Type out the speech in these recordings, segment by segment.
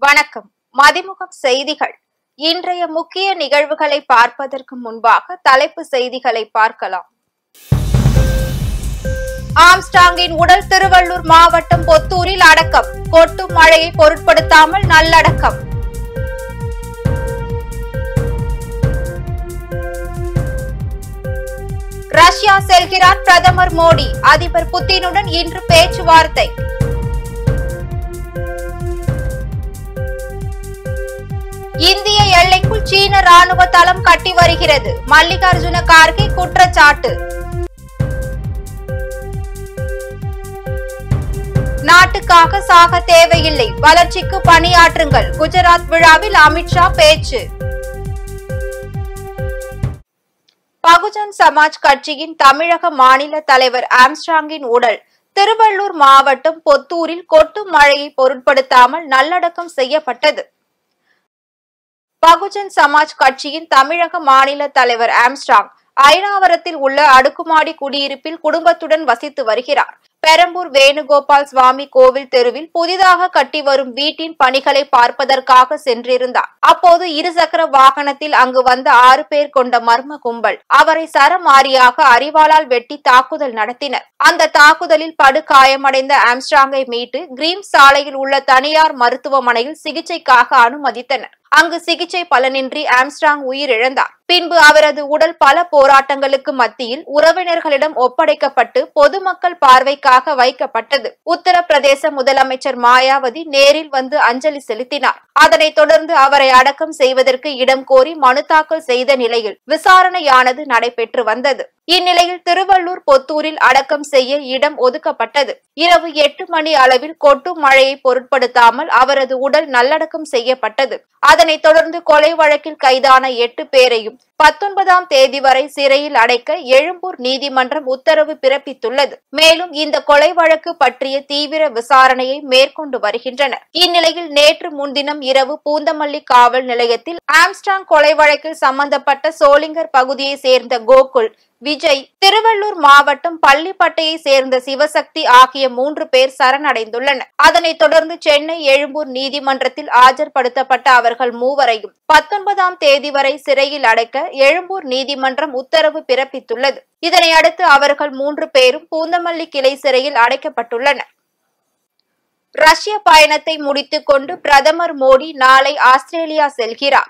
வணக்கம் மதிமுகம் செய்திகள் இன்றைய முக்கிய நிகழ்வுகளை பார்ப்பதற்கு முன்பாக தலைப்பு செய்திகளை பார்க்கலாம் ஆம்ஸ்டாங்கின் உடல் திருவள்ளூர் மாவட்டம் பொத்தூரில் அடக்கம் கொட்டும் மழையை பொருட்படுத்தாமல் நல்லடக்கம் ரஷ்யா செல்கிறார் பிரதமர் மோடி அதிபர் புத்தினுடன் இன்று பேச்சுவார்த்தை இந்திய எல்லைக்குள் சீன ராணுவ தளம் கட்டி வருகிறது மல்லிகார்ஜுன கார்கே குற்றச்சாட்டு நாட்டுக்காக சாக தேவையில்லை வளர்ச்சிக்கு பணியாற்றுங்கள் குஜராத் விழாவில் அமித்ஷா பேச்சு பகுஜன் சமாஜ் கட்சியின் தமிழக மாநில தலைவர் ஆம்ஸ்ட்ராங்கின் உடல் திருவள்ளூர் மாவட்டம் பொத்தூரில் கொட்டும் மழையை பொருட்படுத்தாமல் நல்லடக்கம் செய்யப்பட்டது பகுஜன் சமாஜ் கட்சியின் தமிழக மாநில தலைவர் ஆம்ஸ்ட்ராங் ஐராவரத்தில் உள்ள அடுக்குமாடி குடியிருப்பில் குடும்பத்துடன் வசித்து வருகிறார் பெரம்பூர் வேணுகோபால் சுவாமி கோவில் தெருவில் புதிதாக கட்டி வரும் வீட்டின் பணிகளை பார்ப்பதற்காக சென்றிருந்தார் அப்போது இருசக்கர வாகனத்தில் அங்கு வந்த ஆறு பேர் கொண்ட மர்ம கும்பல் அவரை சரமாரியாக அரிவாளால் வெட்டி தாக்குதல் நடத்தினர் அந்த தாக்குதலில் படுகாயமடைந்த ஆம்ஸ்ட்ராங்கை மீட்டு கிரீம் சாலையில் உள்ள தனியார் மருத்துவமனையில் சிகிச்சைக்காக அனுமதித்தனர் அங்கு சிகிச்சை பலனின்றி ஆம்ஸ்ட்ராங் உயிரிழந்தார் பின்பு அவரது உடல் பல போராட்டங்களுக்கு மத்தியில் உறவினர்களிடம் ஒப்படைக்கப்பட்டு பொதுமக்கள் பார்வைக்காக வைக்கப்பட்டது உத்தரப்பிரதேச முதலமைச்சர் மாயாவதி நேரில் வந்து அஞ்சலி செலுத்தினார் அதனைத் தொடர்ந்து அவரை அடக்கம் செய்வதற்கு இடம் கோரி மனு தாக்கல் செய்த நிலையில் விசாரணையானது நடைபெற்று வந்தது இந்நிலையில் திருவள்ளூர் பொத்தூரில் அடக்கம் செய்ய இடம் ஒதுக்கப்பட்டது இரவு எட்டு மணி அளவில் கொட்டும் மழையை பொருட்படுத்தாமல் அவரது உடல் நல்லடக்கம் செய்யப்பட்டது அதனைத் தொடர்ந்து கொலை வழக்கில் கைதான எட்டு பேரையும் பத்தொன்பதாம் தேதி வரை சிறையில் அடைக்க எழும்பூர் நீதிமன்றம் உத்தரவு பிறப்பித்துள்ளது மேலும் இந்த கொலை வழக்கு பற்றிய தீவிர விசாரணையை மேற்கொண்டு வருகின்றனர் இந்நிலையில் நேற்று முன்தினம் இரவு பூந்தமல்லி காவல் நிலையத்தில் ஆம்ஸ்டாங் கொலை வழக்கில் சம்பந்தப்பட்ட சோளிங்கர் பகுதியை சேர்ந்த கோகுல் விஜய் திருவள்ளூர் மாவட்டம் பள்ளிப்பட்டையை சேர்ந்த சிவசக்தி ஆகிய மூன்று பேர் சரணடைந்துள்ளனர் அதனைத் தொடர்ந்து சென்னை எழும்பூர் நீதிமன்றத்தில் ஆஜர்படுத்தப்பட்ட அவர்கள் மூவரையும் பத்தொன்பதாம் தேதி வரை சிறையில் அடைக்க எழும்பூர் நீதிமன்றம் உத்தரவு பிறப்பித்துள்ளது இதனை அடுத்து அவர்கள் மூன்று பேரும் பூந்தமல்லி கிளை சிறையில் அடைக்கப்பட்டுள்ளனர் ரஷ்ய பயணத்தை முடித்துக் கொண்டு பிரதமர் மோடி நாளை ஆஸ்திரேலியா செல்கிறார்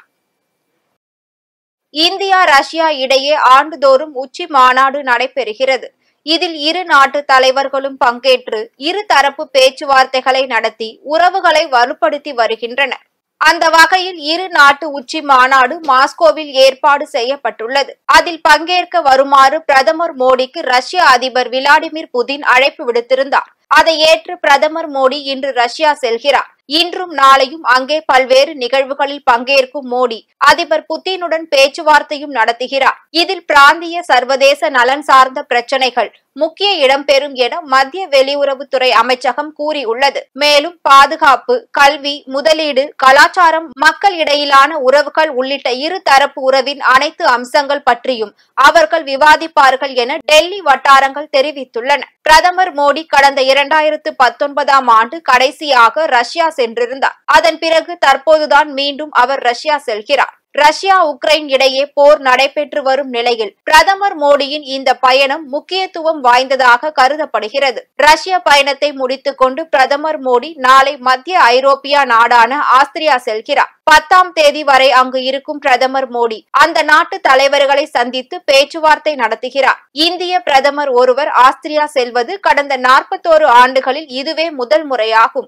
இந்தியா ரஷ்யா இடையே ஆண்டுதோறும் உச்சி மாநாடு நடைபெறுகிறது இதில் இரு நாட்டு தலைவர்களும் பங்கேற்று இரு தரப்பு பேச்சுவார்த்தைகளை நடத்தி உறவுகளை வலுப்படுத்தி வருகின்றனர் அந்த வகையில் இரு நாட்டு உச்சி மாநாடு மாஸ்கோவில் ஏற்பாடு செய்யப்பட்டுள்ளது அதில் பங்கேற்க வருமாறு பிரதமர் மோடிக்கு ரஷ்ய அதிபர் விளாடிமிர் புதின் அழைப்பு விடுத்திருந்தார் அதை ஏற்று பிரதமர் மோடி இன்று ரஷ்யா செல்கிறார் இன்றும் நாளையும் அங்கே பல்வேறு நிகழ்வுகளில் பங்கேற்கும் மோடி அதிபர் புத்தினுடன் பேச்சுவார்த்தையும் நடத்துகிறார் இதில் பிராந்திய சர்வதேச நலன் சார்ந்த பிரச்சனைகள் முக்கிய இடம்பெறும் என மத்திய வெளியுறவுத்துறை அமைச்சகம் கூறியுள்ளது மேலும் பாதுகாப்பு கல்வி முதலீடு கலாச்சாரம் மக்கள் இடையிலான உறவுகள் உள்ளிட்ட இரு தரப்பு உறவின் அனைத்து அம்சங்கள் பற்றியும் அவர்கள் விவாதிப்பார்கள் என டெல்லி வட்டாரங்கள் தெரிவித்துள்ளன பிரதமர் மோடி கடந்த இரண்டாயிரத்து பத்தொன்பதாம் ஆண்டு கடைசியாக ரஷ்யா சென்றிருந்தார் அதன் பிறகு தற்போதுதான் மீண்டும் அவர் ரஷ்யா செல்கிறார் ரஷ்யா உக்ரைன் இடையே போர் நடைபெற்று வரும் நிலையில் பிரதமர் மோடியின் இந்த பயணம் முக்கியத்துவம் வாய்ந்ததாக கருதப்படுகிறது ரஷ்ய பயணத்தை முடித்துக் கொண்டு பிரதமர் மோடி நாளை மத்திய ஐரோப்பியா நாடான ஆஸ்திரியா செல்கிறார் பத்தாம் தேதி வரை அங்கு இருக்கும் பிரதமர் மோடி அந்த நாட்டு தலைவர்களை சந்தித்து பேச்சுவார்த்தை நடத்துகிறார் இந்திய பிரதமர் ஒருவர் ஆஸ்திரியா செல்வது கடந்த நாற்பத்தோரு ஆண்டுகளில் இதுவே முதல் முறையாகும்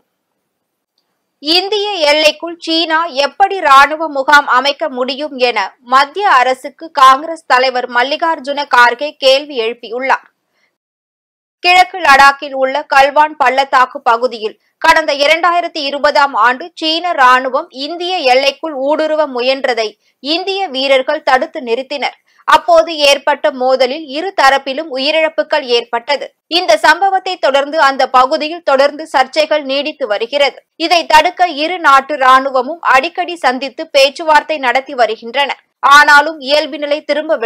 இந்திய எல்லைக்குள் சீனா எப்படி ராணுவ முகாம் அமைக்க முடியும் என மத்திய அரசுக்கு காங்கிரஸ் தலைவர் மல்லிகார்ஜுன கார்கே கேள்வி எழுப்பியுள்ளார் கிழக்கு லடாக்கில் உள்ள கல்வான் பள்ளத்தாக்கு பகுதியில் கடந்த இரண்டாயிரத்தி இருபதாம் ஆண்டு சீன ராணுவம் இந்திய எல்லைக்குள் ஊடுருவ முயன்றதை இந்திய வீரர்கள் தடுத்து நிறுத்தினர் அப்போது ஏற்பட்ட மோதலில் இரு தரப்பிலும் உயிரிழப்புகள் ஏற்பட்டது இந்த சம்பவத்தை தொடர்ந்து அந்த பகுதியில் தொடர்ந்து சர்ச்சைகள் நீடித்து வருகிறது இதை தடுக்க இரு நாட்டு ராணுவமும் அடிக்கடி சந்தித்து பேச்சுவார்த்தை நடத்தி வருகின்றன ஆனாலும் இயல்பு நிலை திரும்பவில்லை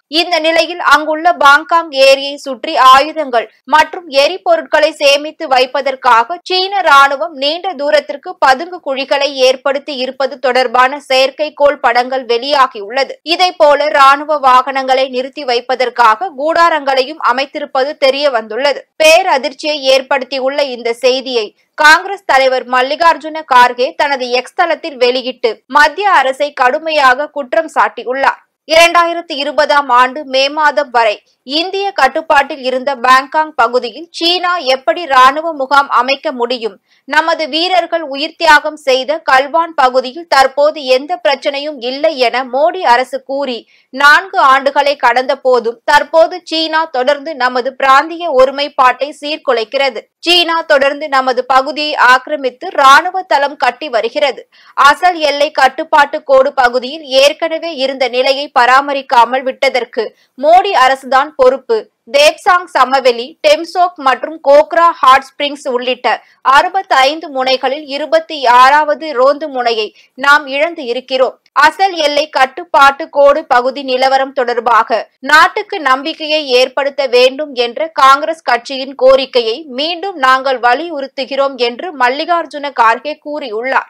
இந்த நிலையில் அங்குள்ள பாங்காங் ஏரியை சுற்றி ஆயுதங்கள் மற்றும் எரிபொருட்களை சேமித்து வைப்பதற்காக சீன ராணுவம் நீண்ட தூரத்திற்கு பதுங்கு குழிகளை ஏற்படுத்தி இருப்பது தொடர்பான செயற்கைக்கோள் படங்கள் வெளியாகியுள்ளது இதை போல ராணுவ வாகனங்களை நிறுத்தி வைப்பதற்காக கூடாரங்களையும் அமைத்திருப்பது தெரிய வந்துள்ளது பேரதிர்ச்சியை ஏற்படுத்தியுள்ள இந்த செய்தியை காங்கிரஸ் தலைவர் மல்லிகார்ஜுன கார்கே தனது எக்ஸ் தளத்தில் வெளியிட்டு மத்திய அரசை கடுமையாக குற்றம் சாட்டியுள்ளார் இரண்டாயிரத்தி இருபதாம் ஆண்டு மே மாதம் வரை இந்திய கட்டுப்பாட்டில் இருந்த பாங்காங் பகுதியில் சீனா எப்படி ராணுவ முகாம் அமைக்க முடியும் நமது வீரர்கள் உயிர் தியாகம் செய்த கல்வான் பகுதியில் தற்போது எந்த பிரச்சனையும் இல்லை என மோடி அரசு கூறி நான்கு ஆண்டுகளை கடந்த போதும் தற்போது சீனா தொடர்ந்து நமது பிராந்திய ஒருமைப்பாட்டை சீர்குலைக்கிறது சீனா தொடர்ந்து நமது பகுதியை ஆக்கிரமித்து ராணுவ தளம் கட்டி வருகிறது அசல் எல்லை கட்டுப்பாட்டு கோடு பகுதியில் ஏற்கனவே இருந்த நிலையை பராமரிக்காமல் விட்டதற்கு மோடி அரசுதான் பொறுப்பு தேப்சாங் சமவெளி டெம்சோக் மற்றும் கோக்ரா ஹாட் ஸ்பிரிங்ஸ் உள்ளிட்ட அறுபத்தி ஐந்து முனைகளில் இருபத்தி ஆறாவது ரோந்து முனையை நாம் இழந்து இருக்கிறோம் அசல் எல்லை கட்டுப்பாட்டு கோடு பகுதி நிலவரம் தொடர்பாக நாட்டுக்கு நம்பிக்கையை ஏற்படுத்த வேண்டும் என்ற காங்கிரஸ் கட்சியின் கோரிக்கையை மீண்டும் நாங்கள் வலியுறுத்துகிறோம் என்று மல்லிகார்ஜுன கார்கே கூறியுள்ளார்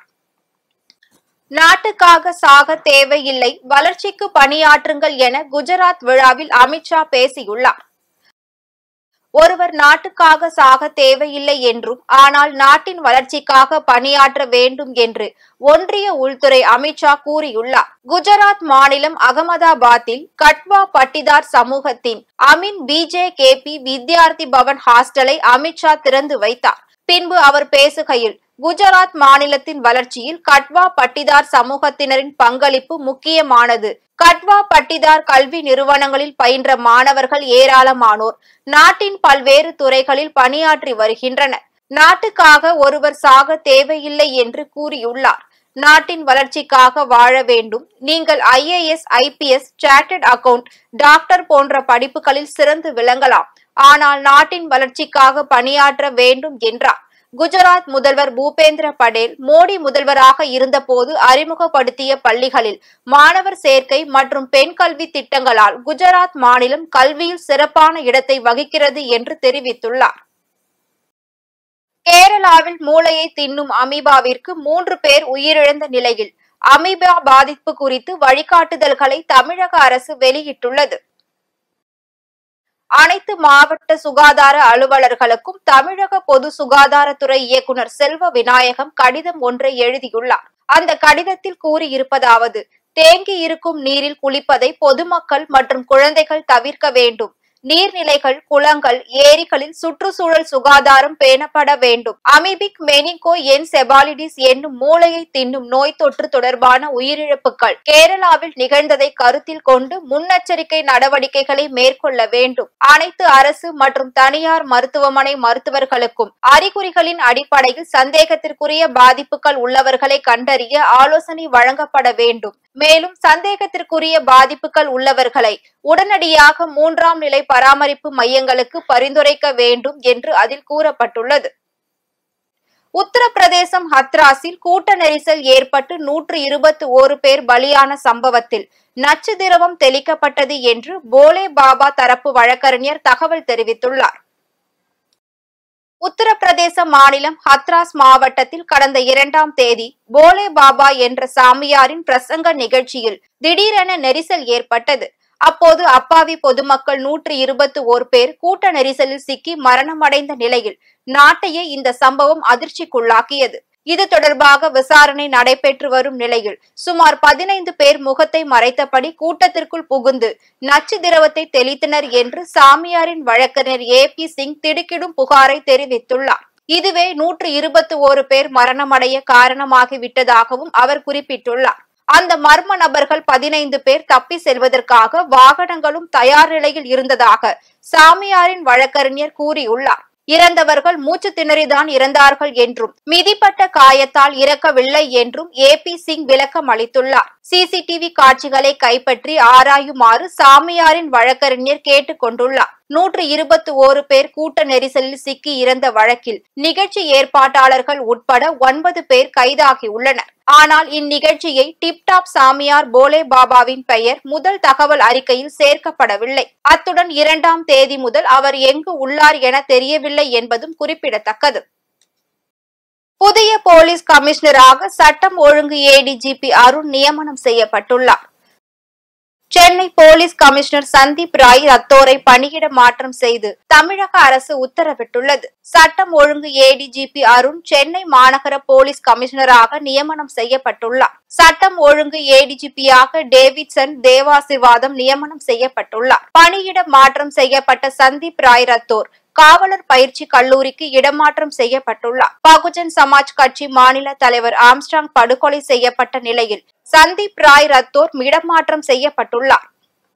நாட்டுக்காக சாக தேவையில்லை வளர்ச்சிக்கு பணியாற்றுங்கள் என குஜராத் விழாவில் அமித்ஷா பேசியுள்ளார் ஒருவர் நாட்டுக்காக சாக தேவையில்லை என்றும் ஆனால் நாட்டின் வளர்ச்சிக்காக பணியாற்ற வேண்டும் என்று ஒன்றிய உள்துறை அமித்ஷா கூறியுள்ளார் குஜராத் மாநிலம் அகமதாபாத்தில் கட்வா பட்டிதார் சமூகத்தின் அமின் பிஜேகேபி வித்யார்த்தி பவன் ஹாஸ்டலை அமித்ஷா திறந்து வைத்தார் பின்பு அவர் பேசுகையில் குஜராத் மாநிலத்தின் வளர்ச்சியில் கட்வா பட்டிதார் சமூகத்தினரின் பங்களிப்பு முக்கியமானது கட்வா பட்டிதார் கல்வி நிறுவனங்களில் பயின்ற மாணவர்கள் ஏராளமானோர் நாட்டின் பல்வேறு துறைகளில் பணியாற்றி வருகின்றனர் நாட்டுக்காக ஒருவர் சாக தேவையில்லை என்று கூறியுள்ளார் நாட்டின் வளர்ச்சிக்காக வாழ வேண்டும் நீங்கள் IAS IPS chartered account doctor போன்ற படிப்புகளில் சிறந்து விளங்கலாம் ஆனால் நாட்டின் வளர்ச்சிக்காக பணியாற்ற வேண்டும் என்றார் குஜராத் முதல்வர் பூபேந்திர படேல் மோடி முதல்வராக இருந்தபோது அறிமுகப்படுத்திய பள்ளிகளில் மாணவர் சேர்க்கை மற்றும் பெண் கல்வி திட்டங்களால் குஜராத் மாநிலம் கல்வியில் சிறப்பான இடத்தை வகிக்கிறது என்று தெரிவித்துள்ளார் கேரளாவில் மூளையை தின்னும் அமீபாவிற்கு மூன்று பேர் உயிரிழந்த நிலையில் அமீபா பாதிப்பு குறித்து வழிகாட்டுதல்களை தமிழக அரசு வெளியிட்டுள்ளது அனைத்து மாவட்ட சுகாதார அலுவலர்களுக்கும் தமிழக பொது சுகாதாரத்துறை இயக்குநர் செல்வ விநாயகம் கடிதம் ஒன்றை எழுதியுள்ளார் அந்த கடிதத்தில் கூறியிருப்பதாவது தேங்கி இருக்கும் நீரில் குளிப்பதை பொதுமக்கள் மற்றும் குழந்தைகள் தவிர்க்க வேண்டும் நீர்நிலைகள் குளங்கள் ஏரிகளில் சுற்றுச்சூழல் சுகாதாரம் பேணப்பட வேண்டும் அமிபிக் மெனிகோ என் செபாலிடிஸ் என்னும் மூளையை தின்னும் நோய் தொற்று தொடர்பான உயிரிழப்புகள் கேரளாவில் நிகழ்ந்ததை கருத்தில் கொண்டு முன்னெச்சரிக்கை நடவடிக்கைகளை மேற்கொள்ள வேண்டும் அனைத்து அரசு மற்றும் தனியார் மருத்துவமனை மருத்துவர்களுக்கும் அறிகுறிகளின் அடிப்படையில் சந்தேகத்திற்குரிய பாதிப்புகள் உள்ளவர்களை கண்டறிய ஆலோசனை வழங்கப்பட வேண்டும் மேலும் சந்தேகத்திற்குரிய பாதிப்புகள் உள்ளவர்களை உடனடியாக மூன்றாம் நிலை பராமரிப்பு மையங்களுக்கு பரிந்துரைக்க வேண்டும் என்று அதில் கூறப்பட்டுள்ளது உத்தரப்பிரதேசம் ஹத்ராஸில் கூட்ட நெரிசல் ஏற்பட்டு நூற்று இருபத்தி ஓரு பேர் பலியான சம்பவத்தில் நச்சு திரவம் தெளிக்கப்பட்டது என்று போலே பாபா தரப்பு வழக்கறிஞர் தகவல் தெரிவித்துள்ளார் உத்தரப்பிரதேச மாநிலம் ஹத்ராஸ் மாவட்டத்தில் கடந்த இரண்டாம் தேதி போலே பாபா என்ற சாமியாரின் பிரசங்க நிகழ்ச்சியில் திடீரென நெரிசல் ஏற்பட்டது அப்போது அப்பாவி பொதுமக்கள் நூற்று இருபத்தி ஓர் பேர் கூட்ட நெரிசலில் சிக்கி மரணமடைந்த நிலையில் நாட்டையே இந்த சம்பவம் அதிர்ச்சிக்குள்ளாக்கியது இது தொடர்பாக விசாரணை நடைபெற்று வரும் நிலையில் சுமார் பதினைந்து பேர் முகத்தை மறைத்தபடி கூட்டத்திற்குள் புகுந்து நச்சு திரவத்தை தெளித்தனர் என்று சாமியாரின் வழக்கறிஞர் ஏ பி சிங் திடுக்கிடும் புகாரை தெரிவித்துள்ளார் இதுவே நூற்று இருபத்தி ஓரு பேர் மரணமடைய காரணமாகிவிட்டதாகவும் அவர் குறிப்பிட்டுள்ளார் அந்த மர்ம நபர்கள் பதினைந்து பேர் தப்பி செல்வதற்காக வாகனங்களும் தயார் நிலையில் இருந்ததாக சாமியாரின் வழக்கறிஞர் கூறியுள்ளார் இறந்தவர்கள் மூச்சு திணறிதான் இறந்தார்கள் என்றும் மிதிப்பட்ட காயத்தால் இறக்கவில்லை என்றும் ஏ பி சிங் விளக்கம் அளித்துள்ளார் சிசிடிவி காட்சிகளை கைப்பற்றி ஆராயுமாறு சாமியாரின் வழக்கறிஞர் கேட்டுக் கொண்டுள்ளார் நூற்று இருபத்தி ஓரு பேர் கூட்ட நெரிசலில் சிக்கி இறந்த வழக்கில் நிகழ்ச்சி ஏற்பாட்டாளர்கள் உட்பட ஒன்பது பேர் கைதாகியுள்ளனர் ஆனால் இந்நிகழ்ச்சியை டிப்டாப் சாமியார் போலே பாபாவின் பெயர் முதல் தகவல் அறிக்கையில் சேர்க்கப்படவில்லை அத்துடன் இரண்டாம் தேதி முதல் அவர் எங்கு உள்ளார் என தெரியவில்லை என்பதும் குறிப்பிடத்தக்கது புதிய போலீஸ் கமிஷனராக சட்டம் ஒழுங்கு ஏடிஜிபி அருண் நியமனம் செய்யப்பட்டுள்ளார் சென்னை போலீஸ் கமிஷனர் சந்தீப் ராய் ரத்தோரை பணியிட மாற்றம் செய்து தமிழக அரசு உத்தரவிட்டுள்ளது சட்டம் ஒழுங்கு ஏடிஜிபி அருண் சென்னை மாநகர போலீஸ் கமிஷனராக நியமனம் செய்யப்பட்டுள்ளார் சட்டம் ஒழுங்கு ஏடிஜிபியாக டேவிட்சன் தேவாசிர்வாதம் நியமனம் செய்யப்பட்டுள்ளார் பணியிட மாற்றம் செய்யப்பட்ட சந்தீப் ராய் ரத்தோர் காவலர் பயிற்சி கல்லூரிக்கு இடமாற்றம் செய்யப்பட்டுள்ளார் பகுஜன் சமாஜ் கட்சி மாநில தலைவர் ஆம்ஸ்டாங் படுகொலை செய்யப்பட்ட நிலையில் சந்தீப் ராய் ரத்தோர் இடமாற்றம் செய்யப்பட்டுள்ளார்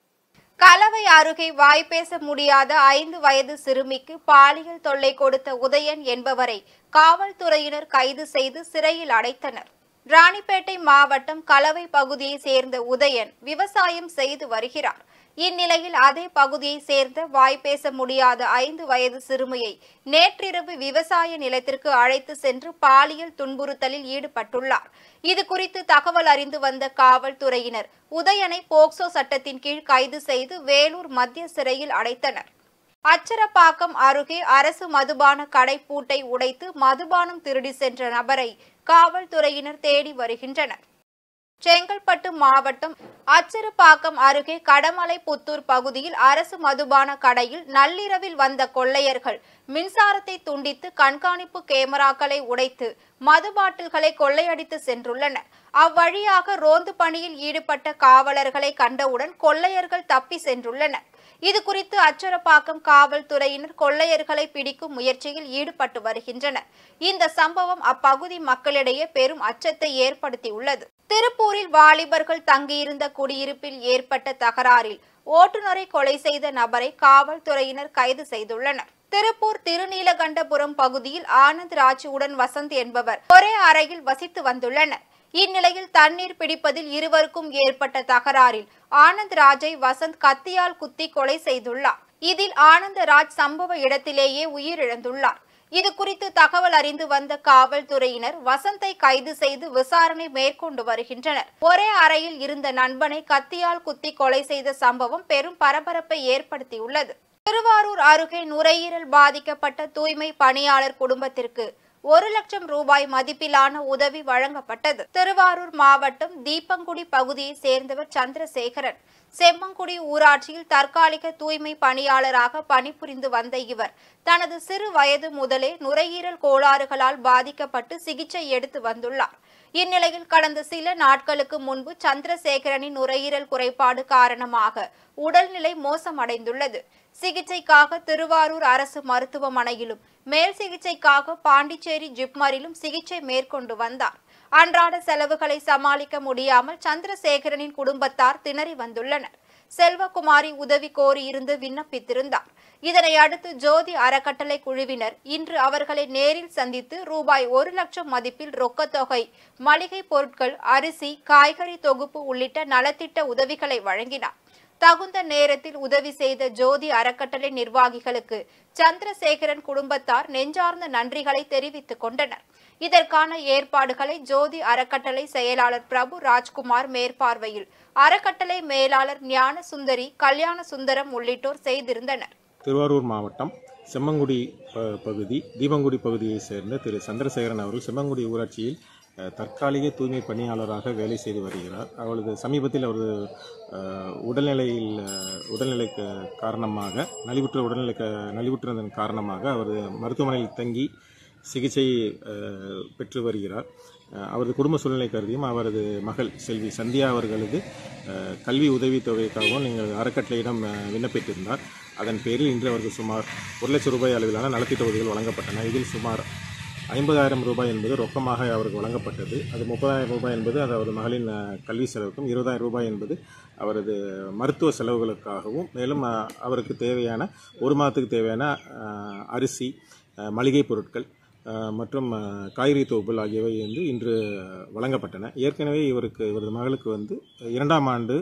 கலவை அருகே வாய்ப்பேச முடியாத ஐந்து வயது சிறுமிக்கு பாலியல் தொல்லை கொடுத்த உதயன் என்பவரை காவல்துறையினர் கைது செய்து சிறையில் அடைத்தனர் ராணிப்பேட்டை மாவட்டம் கலவை பகுதியை சேர்ந்த உதயன் விவசாயம் செய்து வருகிறார் இந்நிலையில் அதே பகுதியை சேர்ந்த வாய்ப்பேச முடியாத ஐந்து வயது சிறுமியை நேற்றிரவு விவசாய நிலத்திற்கு அழைத்து சென்று பாலியல் துன்புறுத்தலில் ஈடுபட்டுள்ளார் இது குறித்து தகவல் அறிந்து வந்த காவல்துறையினர் உதயனை போக்சோ சட்டத்தின் கீழ் கைது செய்து வேலூர் மத்திய சிறையில் அடைத்தனர் அச்சரப்பாக்கம் அருகே அரசு மதுபான கடை பூட்டை உடைத்து மதுபானம் திருடி சென்ற நபரை காவல்துறையினர் தேடி வருகின்றனர் செங்கல்பட்டு மாவட்டம் அச்சரப்பாக்கம் அருகே கடமலை புத்தூர் பகுதியில் அரசு மதுபான கடையில் நள்ளிரவில் வந்த கொள்ளையர்கள் மின்சாரத்தை துண்டித்து கண்காணிப்பு கேமராக்களை உடைத்து மது பாட்டில்களை கொள்ளையடித்து சென்றுள்ளனர் அவ்வழியாக ரோந்து பணியில் ஈடுபட்ட காவலர்களை கண்டவுடன் கொள்ளையர்கள் தப்பி சென்றுள்ளனர் இது குறித்து அச்சரப்பாக்கம் காவல்துறையினர் கொள்ளையர்களை பிடிக்கும் முயற்சியில் ஈடுபட்டு வருகின்றனர் இந்த சம்பவம் அப்பகுதி மக்களிடையே பெரும் அச்சத்தை ஏற்படுத்தியுள்ளது திருப்பூரில் வாலிபர்கள் தங்கியிருந்த குடியிருப்பில் ஏற்பட்ட தகராறில் ஓட்டுநரை கொலை செய்த நபரை காவல்துறையினர் கைது செய்துள்ளனர் திருப்பூர் திருநீலகண்டபுரம் பகுதியில் ஆனந்த் ராஜுவுடன் வசந்த் என்பவர் ஒரே அறையில் வசித்து வந்துள்ளனர் இந்நிலையில் தண்ணீர் பிடிப்பதில் இருவருக்கும் ஏற்பட்ட தகராறில் ஆனந்த் ராஜை வசந்த் கத்தியால் குத்தி கொலை செய்துள்ளார் இதில் ஆனந்தராஜ் சம்பவ இடத்திலேயே உயிரிழந்துள்ளார் இது குறித்து தகவல் அறிந்து வந்த காவல்துறையினர் வசந்தை கைது செய்து விசாரணை மேற்கொண்டு வருகின்றனர் ஒரே அறையில் இருந்த நண்பனை கத்தியால் குத்தி கொலை செய்த சம்பவம் பெரும் பரபரப்பை ஏற்படுத்தியுள்ளது திருவாரூர் அருகே நுரையீரல் பாதிக்கப்பட்ட தூய்மை பணியாளர் குடும்பத்திற்கு ஒரு லட்சம் ரூபாய் மதிப்பிலான உதவி வழங்கப்பட்டது திருவாரூர் மாவட்டம் தீப்பங்குடி பகுதியை சேர்ந்தவர் சந்திரசேகரன் செம்மங்குடி ஊராட்சியில் தற்காலிக தூய்மை பணியாளராக பணிபுரிந்து வந்த இவர் தனது சிறு வயது முதலே நுரையீரல் கோளாறுகளால் பாதிக்கப்பட்டு சிகிச்சை எடுத்து வந்துள்ளார் இந்நிலையில் கடந்த சில நாட்களுக்கு முன்பு சந்திரசேகரனின் நுரையீரல் குறைபாடு காரணமாக உடல்நிலை மோசமடைந்துள்ளது சிகிச்சைக்காக திருவாரூர் அரசு மருத்துவமனையிலும் மேல் சிகிச்சைக்காக பாண்டிச்சேரி ஜிப்மரிலும் சிகிச்சை மேற்கொண்டு வந்தார் அன்றாட செலவுகளை சமாளிக்க முடியாமல் சந்திரசேகரனின் குடும்பத்தார் திணறி வந்துள்ளனர் செல்வகுமாரி உதவி கோரியிருந்து விண்ணப்பித்திருந்தார் இதனை அடுத்து ஜோதி அறக்கட்டளை குழுவினர் இன்று அவர்களை நேரில் சந்தித்து ரூபாய் ஒரு லட்சம் மதிப்பில் ரொக்கத்தொகை மளிகை பொருட்கள் அரிசி காய்கறி தொகுப்பு உள்ளிட்ட நலத்திட்ட உதவிகளை வழங்கினார் தகுந்த நேரத்தில் உதவி செய்த ஜோதி அறக்கட்டளை நிர்வாகிகளுக்கு சந்திரசேகரன் குடும்பத்தார் நெஞ்சார்ந்த நன்றிகளை தெரிவித்துக் கொண்டனர் இதற்கான ஏற்பாடுகளை ஜோதி அறக்கட்டளை செயலாளர் பிரபு ராஜ்குமார் மேற்பார்வையில் அறக்கட்டளை மேலாளர் ஞான சுந்தரி கல்யாண சுந்தரம் உள்ளிட்டோர் செய்திருந்தனர் திருவாரூர் மாவட்டம் செம்மங்குடி ப- பகுதி தீபங்குடி பகுதியைச் சேர்ந்த திரு சந்திரசேகரன் அவர்கள் செம்மங்குடி ஊராட்சியில் அஹ், தற்காலிக தூய்மை பணியாளராக வேலை செய்து வருகிறார் அவரது சமீபத்தில் அவரது அஹ், உடல்நிலையில் அஹ், உடல்நிலை க- காரணமாக நலிவுற்ற உடல்நிலை க- நலிவுற்றதன் காரணமாக அவர் மருத்துவமனையில் தங்கி சிகிச்சை அஹ், பெற்று வருகிறார் அஹ், அவரது குடும்ப சூழ்நிலை கருதியும் அவரது மகள் செல்வி சந்தியா அவர்களது அஹ், கல்வி உதவித் தொகைக்காகவும் நீங்கள் அறக்கட்டளையிடம் அஹ், விண்ணப்பித்திருந்தார் அதன் பேரில் இன்று அவருக்கு சுமார் ஒரு லட்சம் ரூபாய் அளவிலான நலத்திட்ட உதவிகள் வழங்கப்பட்டன இதில் சுமார் ஐம்பதாயிரம் ரூபாய் என்பது ரொக்கமாக அவருக்கு வழங்கப்பட்டது அது முப்பதாயிரம் ரூபாய் என்பது அது அவரது மகளின் அஹ், கல்வி செலவுக்கும் இருபதாயிரம் ரூபாய் என்பது அவரது மருத்துவ செலவுகளுக்காகவும் மேலும் அஹ், அவருக்கு தேவையான ஒரு மாதத்துக்கு தேவையான அஹ், அரிசி அஹ், மளிகை பொருட்கள் அஹ், மற்றும் அஹ், காய்கறி தொகுப்புகள் ஆகியவை வந்து இன்று வழங்கப்பட்டன ஏற்கனவே இவருக்கு இவரது மகளுக்கு வந்து இரண்டாம் ஆண்டு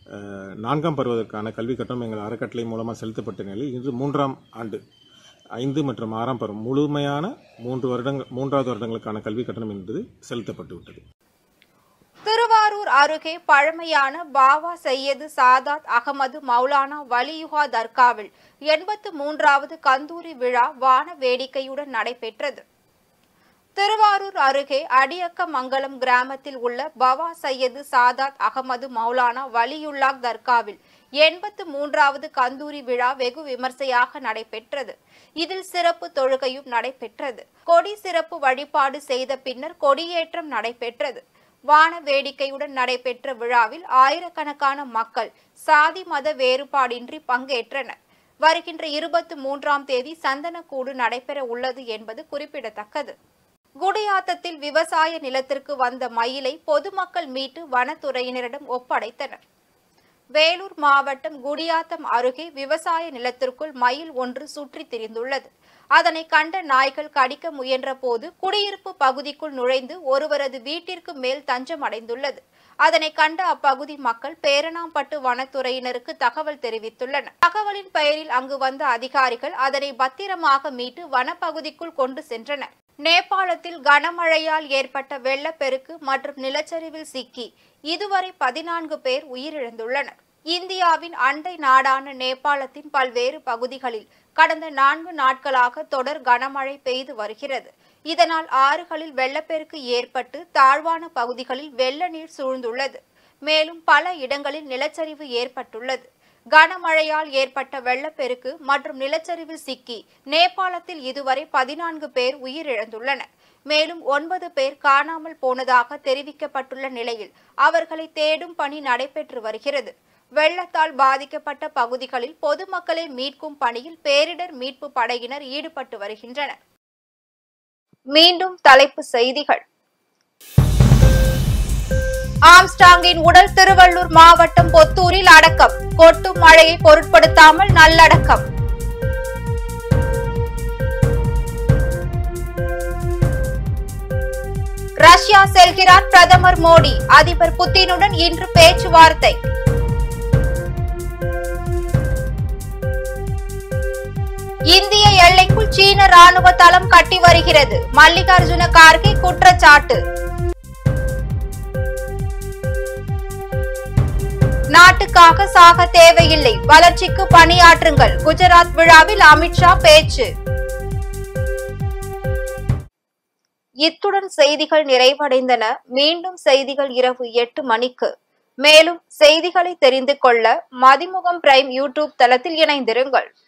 அஹ், நான்காம் பருவதற்கான கல்வி கட்டணம் எங்கள் அறக்கட்டளை மூலமாக செலுத்தப்பட்ட நிலையில் இன்று மூன்றாம் ஆண்டு ஐந்து மற்றும் ஆறாம் பருவம் முழுமையான மூன்று வருடங்கள் மூன்றாவது வருடங்களுக்கான கல்வி கட்டணம் என்பது செலுத்தப்பட்டு விட்டது திருவாரூர் அருகே பழமையான பாவா சையது சாதாத் அகமது மௌலானா வலியுகா தர்காவில் எண்பத்து மூன்றாவது கந்தூரி விழா வான வேடிக்கையுடன் நடைபெற்றது திருவாரூர் அருகே அடியக்கமங்கலம் கிராமத்தில் உள்ள பவா சையது சாதாத் அகமது மௌலானா வலியுல்லாக் தர்காவில் எண்பத்து மூன்றாவது கந்தூரி விழா வெகு விமர்சையாக நடைபெற்றது இதில் சிறப்பு தொழுகையும் நடைபெற்றது கொடி சிறப்பு வழிபாடு செய்த பின்னர் கொடியேற்றம் நடைபெற்றது வான வேடிக்கையுடன் நடைபெற்ற விழாவில் ஆயிரக்கணக்கான மக்கள் சாதி மத வேறுபாடின்றி பங்கேற்றனர் வருகின்ற இருபத்தி மூன்றாம் தேதி சந்தனக்கூடு நடைபெற உள்ளது என்பது குறிப்பிடத்தக்கது குடியாத்தத்தில் விவசாய நிலத்திற்கு வந்த மயிலை பொதுமக்கள் மீட்டு வனத்துறையினரிடம் ஒப்படைத்தனர் வேலூர் மாவட்டம் குடியாத்தம் அருகே விவசாய நிலத்திற்குள் மயில் ஒன்று சுற்றித் திரிந்துள்ளது அதனை கண்ட நாய்கள் கடிக்க முயன்ற போது குடியிருப்பு பகுதிக்குள் நுழைந்து ஒருவரது வீட்டிற்கு மேல் தஞ்சம் அடைந்துள்ளது அதனை கண்ட அப்பகுதி மக்கள் பேரணாம்பட்டு வனத்துறையினருக்கு தகவல் தெரிவித்துள்ளனர் தகவலின் பெயரில் அங்கு வந்த அதிகாரிகள் அதனை பத்திரமாக மீட்டு வனப்பகுதிக்குள் கொண்டு சென்றனர் நேபாளத்தில் கனமழையால் ஏற்பட்ட வெள்ளப்பெருக்கு மற்றும் நிலச்சரிவில் சிக்கி இதுவரை பதினான்கு பேர் உயிரிழந்துள்ளனர் இந்தியாவின் அண்டை நாடான நேபாளத்தின் பல்வேறு பகுதிகளில் கடந்த நான்கு நாட்களாக தொடர் கனமழை பெய்து வருகிறது இதனால் ஆறுகளில் வெள்ளப்பெருக்கு ஏற்பட்டு தாழ்வான பகுதிகளில் வெள்ள நீர் சூழ்ந்துள்ளது மேலும் பல இடங்களில் நிலச்சரிவு ஏற்பட்டுள்ளது கனமழையால் ஏற்பட்ட வெள்ளப்பெருக்கு மற்றும் நிலச்சரிவில் சிக்கி நேபாளத்தில் இதுவரை பதினான்கு பேர் உயிரிழந்துள்ளனர் மேலும் ஒன்பது பேர் காணாமல் போனதாக தெரிவிக்கப்பட்டுள்ள நிலையில் அவர்களை தேடும் பணி நடைபெற்று வருகிறது வெள்ளத்தால் பாதிக்கப்பட்ட பகுதிகளில் பொதுமக்களை மீட்கும் பணியில் பேரிடர் மீட்பு படையினர் ஈடுபட்டு வருகின்றனர் மீண்டும் தலைப்பு செய்திகள் ஆம்ஸ்டாங்கின் உடல் திருவள்ளூர் மாவட்டம் பொத்தூரில் அடக்கம் கொட்டும் மழையை பொருட்படுத்தாமல் நல்லடக்கம் ரஷ்யா செல்கிறார் பிரதமர் மோடி அதிபர் புத்தினுடன் இன்று பேச்சுவார்த்தை இந்திய எல்லைக்குள் சீன ராணுவ தளம் கட்டி வருகிறது மல்லிகார்ஜுன கார்கே குற்றச்சாட்டு நாட்டுக்காக சாக தேவையில்லை வளர்ச்சிக்கு பணியாற்றுங்கள் குஜராத் விழாவில் அமித்ஷா பேச்சு இத்துடன் செய்திகள் நிறைவடைந்தன மீண்டும் செய்திகள் இரவு எட்டு மணிக்கு மேலும் செய்திகளை தெரிந்து கொள்ள மதிமுகம் பிரைம் யூடியூப் தளத்தில் இணைந்திருங்கள்